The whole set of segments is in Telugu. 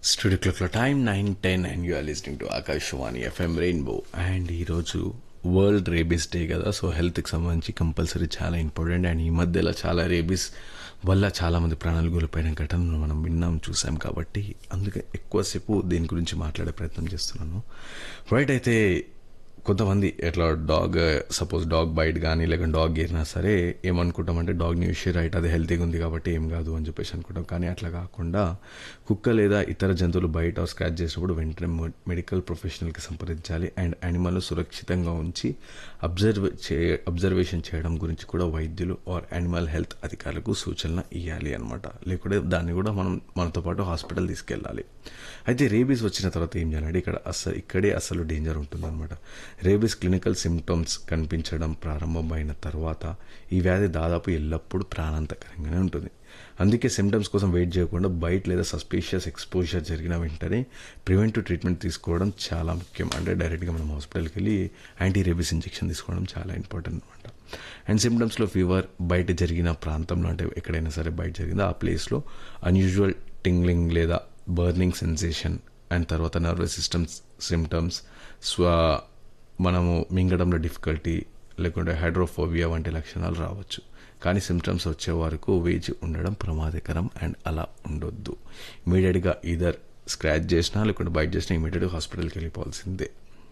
స్టూడియో క్లాక్లో time nine ten and you are listening to Akashvani FM rainbow and ఈరోజు వరల్డ్ రేబీస్ డే కదా సో హెల్త్కి సంబంధించి కంపల్సరీ చాలా ఇంపార్టెంట్ అండ్ ఈ మధ్యలో చాలా రేబీస్ వల్ల చాలామంది ప్రాణాలు కోల్పోయిన ఘటనలు మనం విన్నాం చూసాం కాబట్టి అందుకే ఎక్కువసేపు దీని గురించి మాట్లాడే ప్రయత్నం చేస్తున్నాను రైట్ అయితే కొంతమంది ఎట్లా డాగ్ సపోజ్ డాగ్ బైట్ కానీ లేకుంటే డాగ్ గీరినా సరే ఏమనుకుంటామంటే డాగ్ న్యూస్ రైట్ అది హెల్తీగా ఉంది కాబట్టి ఏం కాదు అని చెప్పేసి అనుకుంటాం కానీ అట్లా కాకుండా కుక్క లేదా ఇతర జంతువులు బయట స్క్రాచ్ చేసినప్పుడు వెంటనే మెడికల్ ప్రొఫెషనల్కి సంప్రదించాలి అండ్ యానిమల్ సురక్షితంగా ఉంచి అబ్జర్వ్ చే అబ్జర్వేషన్ చేయడం గురించి కూడా వైద్యులు ఆర్ యానిమల్ హెల్త్ అధికారులకు సూచనలు ఇవ్వాలి అనమాట లేకుంటే దాన్ని కూడా మనం మనతో పాటు హాస్పిటల్ తీసుకెళ్ళాలి అయితే రేబీస్ వచ్చిన తర్వాత ఏం చేయాలంటే ఇక్కడ అసలు ఇక్కడే అసలు డేంజర్ ఉంటుందన్నమాట రేబీస్ క్లినికల్ సిమ్టమ్స్ కనిపించడం ప్రారంభమైన తర్వాత ఈ వ్యాధి దాదాపు ఎల్లప్పుడూ ప్రాణాంతకరంగానే ఉంటుంది అందుకే సిమ్టమ్స్ కోసం వెయిట్ చేయకుండా బయట లేదా సస్పీషియస్ ఎక్స్పోజర్ జరిగిన వెంటనే ప్రివెంటివ్ ట్రీట్మెంట్ తీసుకోవడం చాలా ముఖ్యం అంటే డైరెక్ట్గా మనం హాస్పిటల్కి వెళ్ళి యాంటీ రేబీస్ ఇంజెక్షన్ తీసుకోవడం చాలా ఇంపార్టెంట్ అనమాట అండ్ సిమ్టమ్స్లో ఫీవర్ బయట జరిగిన ప్రాంతంలో అంటే ఎక్కడైనా సరే బయట జరిగిందో ఆ ప్లేస్లో అన్యూజువల్ టింగ్లింగ్ లేదా బర్నింగ్ సెన్సేషన్ అండ్ తర్వాత నర్వస్ సిస్టమ్స్ సిమ్టమ్స్ స్వ మనము మింగడంలో డిఫికల్టీ లేకుంటే హైడ్రోఫోబియా వంటి లక్షణాలు రావచ్చు కానీ సిమ్టమ్స్ వచ్చే వరకు వేచి ఉండడం ప్రమాదకరం అండ్ అలా ఉండొద్దు ఇమీడియట్గా ఇదర్ స్క్రాచ్ చేసినా లేకుంటే బైట్ చేసినా ఇమీడియట్గా హాస్పిటల్కి వెళ్ళిపోవాల్సిందే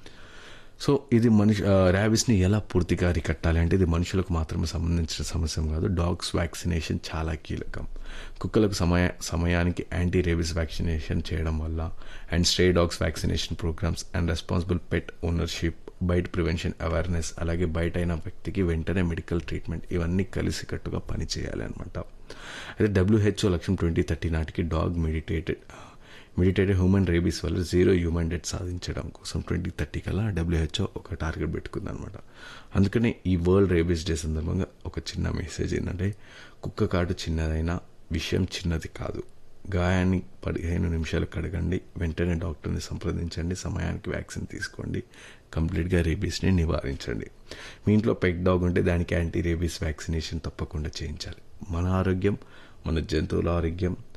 సో ఇది మనిషి ర్యాబిస్ని ఎలా పూర్తిగా అరికట్టాలి అంటే ఇది మనుషులకు మాత్రమే సంబంధించిన సమస్య కాదు డాగ్స్ వ్యాక్సినేషన్ చాలా కీలకం కుక్కలకు సమయ సమయానికి యాంటీ రేబిస్ వ్యాక్సినేషన్ చేయడం వల్ల and stray dogs vaccination programs and responsible pet ownership bite prevention awareness అలాగే బయట అయిన వ్యక్తికి వెంటనే మెడికల్ ట్రీట్మెంట్ ఇవన్నీ కలిసికట్టుగా పనిచేయాలి అనమాట అయితే డబ్ల్యూహెచ్ఓ లక్ష్యం ట్వంటీ థర్టీ నాటికి dog meditated meditated human rabies వల్ల జీరో హ్యూమన్ డెత్ సాధించడం కోసం ట్వంటీ థర్టీ కల్లా డబ్ల్యూహెచ్ఓ ఒక టార్గెట్ పెట్టుకుందనమాట అందుకనే ఈ వరల్డ్ రేబీస్ డే సందర్భంగా ఒక చిన్న మెసేజ్ ఏంటంటే కుక్క కాటు చిన్నదైనా విషయం చిన్నది కాదు గాయాన్ని పదిహేను నిమిషాలు కడగండి వెంటనే డాక్టర్ని సంప్రదించండి సమయానికి వ్యాక్సిన్ తీసుకోండి కంప్లీట్గా రేబీస్ని నివారించండి మీ ఇంట్లో పెట్ డాగ్ ఉంటే దానికి యాంటీ రేబీస్ వ్యాక్సినేషన్ తప్పకుండా చేయించాలి మన ఆరోగ్యం మన జంతువుల ఆరోగ్యం